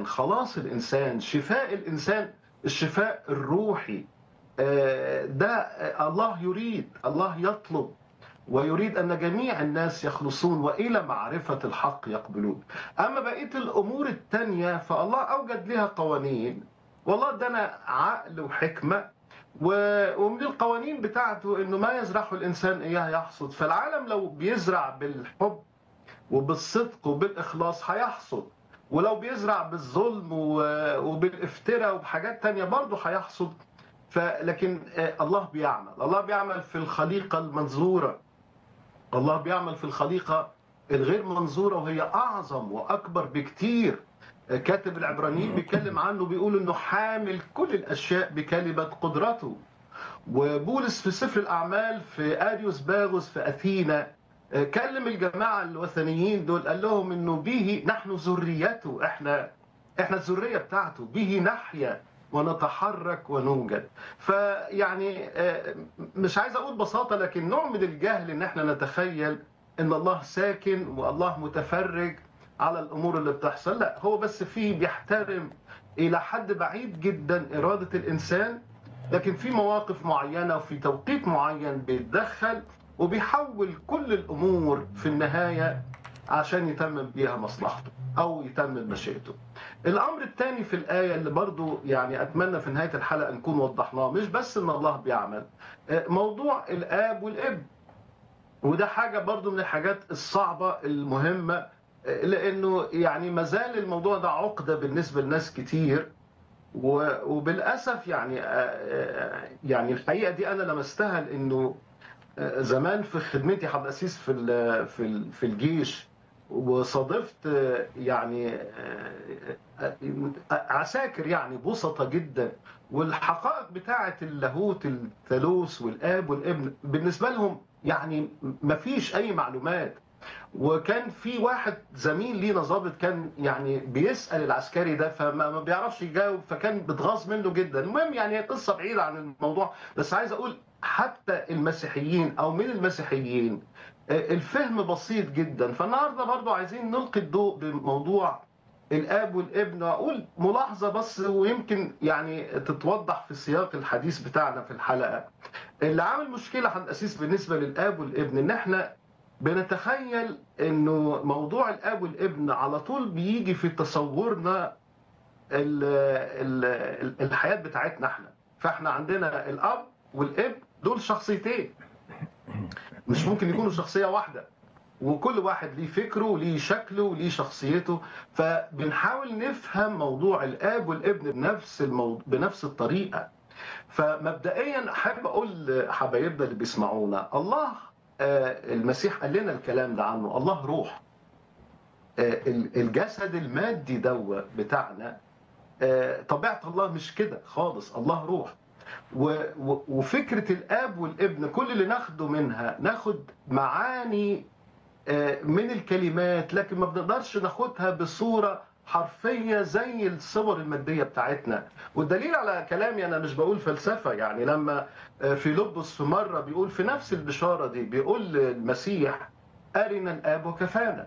الانسان خلاص الانسان شفاء الانسان الشفاء الروحي آه، ده آه، الله يريد الله يطلب ويريد ان جميع الناس يخلصون والى معرفه الحق يقبلون اما بقيه الامور التانية فالله اوجد لها قوانين والله ادانا عقل وحكمه و- ومن القوانين بتاعته انه ما يزرعه الانسان اياه يحصد فالعالم لو بيزرع بالحب وبالصدق وبالاخلاص هيحصد ولو بيزرع بالظلم و- وبالافتراء وبحاجات تانية برضه هيحصد فلكن آه، الله بيعمل الله بيعمل في الخليقة المنظورة الله بيعمل في الخليقة الغير منظورة وهي أعظم وأكبر بكتير آه، كاتب العبرانيين بيتكلم عنه بيقول إنه حامل كل الأشياء بكلمة قدرته وبولس في سفر الأعمال في أريوس باغوس في أثينا آه، كلم الجماعة الوثنيين دول قال لهم إنه به نحن ذريته إحنا إحنا الذرية بتاعته به نحيا ونتحرك ونوجد فيعني آه، مش عايز اقول ببساطه لكن نوع من الجهل ان احنا نتخيل ان الله ساكن والله متفرج على الامور اللي بتحصل لا هو بس فيه بيحترم الى حد بعيد جدا اراده الانسان لكن في مواقف معينه وفي توقيت معين بيتدخل وبيحول كل الامور في النهايه عشان يتمم بيها مصلحته او يتمم مشيئته الامر الثاني في الايه اللي برضو يعني اتمنى في نهايه الحلقه نكون وضحناه مش بس ان الله بيعمل آه، موضوع الاب والابن وده حاجه برضو من الحاجات الصعبه المهمه آه، لانه يعني ما زال الموضوع ده عقده بالنسبه لناس كتير و- وبالاسف يعني آه، آه، يعني الحقيقه دي انا لمستها لانه آه، زمان في خدمتي حضرتك في ال- في ال- في الجيش وصادفت آه، يعني آه، آه، عساكر يعني بسطة جدا والحقائق بتاعة اللاهوت الثالوث والآب والابن بالنسبة لهم يعني ما فيش أي معلومات وكان في واحد زميل لينا ضابط كان يعني بيسأل العسكري ده فما ما بيعرفش يجاوب فكان بتغاظ منه جدا المهم يعني هي قصة بعيدة عن الموضوع بس عايز أقول حتى المسيحيين أو من المسيحيين آه، الفهم بسيط جدا فالنهارده برضو عايزين نلقي الضوء بموضوع الاب والابن واقول ملاحظه بس ويمكن يعني تتوضح في سياق الحديث بتاعنا في الحلقه اللي عامل مشكله عند الاسيس بالنسبه للاب والابن ان احنا بنتخيل انه موضوع الاب والابن على طول بيجي في تصورنا ال ال الحياه بتاعتنا احنا فاحنا عندنا الاب والابن دول شخصيتين مش ممكن يكونوا شخصيه واحده وكل واحد ليه فكره وليه شكله وليه شخصيته فبنحاول نفهم موضوع الاب والابن بنفس الموضوع بنفس الطريقه فمبدئيا احب اقول لحبايبنا اللي بيسمعونا الله آه، المسيح قال لنا الكلام ده عنه الله روح آه، ال- الجسد المادي دوا بتاعنا آه، طبيعه الله مش كده خالص الله روح و- و- وفكره الاب والابن كل اللي ناخده منها ناخد معاني آه، من الكلمات لكن ما بنقدرش ناخدها بصوره حرفيه زي الصور الماديه بتاعتنا والدليل على كلامي انا مش بقول فلسفه يعني لما آه، في لبس في مره بيقول في نفس البشاره دي بيقول للمسيح ارنا الاب وكفانا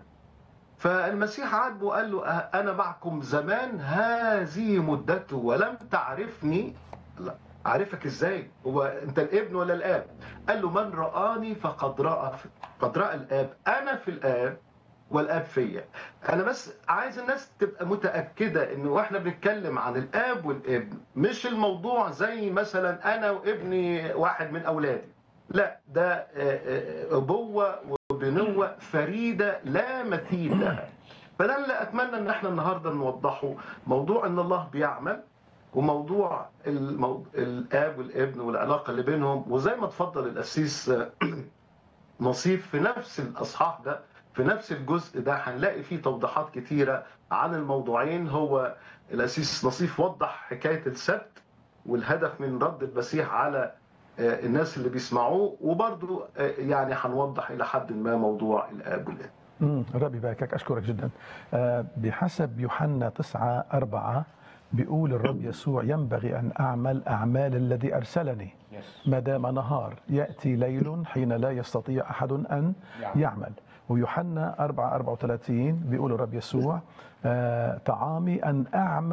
فالمسيح عاتبه وقال له أه- انا معكم زمان هذه مدته ولم تعرفني لا عارفك ازاي هو انت الابن ولا الاب قال له من رآني فقد رأى قد رأى الاب انا في الاب والاب فيا انا بس عايز الناس تبقى متاكده انه واحنا بنتكلم عن الاب والابن مش الموضوع زي مثلا انا وابني واحد من اولادي لا ده آه، آه، ابوه وبنوه فريده لا مثيل لها فده اللي اتمنى ان احنا النهارده نوضحه موضوع ان الله بيعمل وموضوع المو... الاب والابن والعلاقه اللي بينهم وزي ما اتفضل القسيس آه، نصيف في نفس الاصحاح ده في نفس الجزء ده هنلاقي فيه توضيحات كتيره عن الموضوعين هو القسيس نصيف وضح حكايه السبت والهدف من رد المسيح على آه، الناس اللي بيسمعوه وبرضو آه، يعني هنوضح الى حد ما موضوع الاب والابن مم، ربي يباركك أشكرك جدا آه، بحسب يوحنا تسعة أربعة بيقول الرب يسوع ينبغي أن أعمل أعمال الذي أرسلني ما دام نهار يأتي ليل حين لا يستطيع أحد أن يعمل ويوحنا 4 34 بيقول الرب يسوع آه، طعامي أن أعمل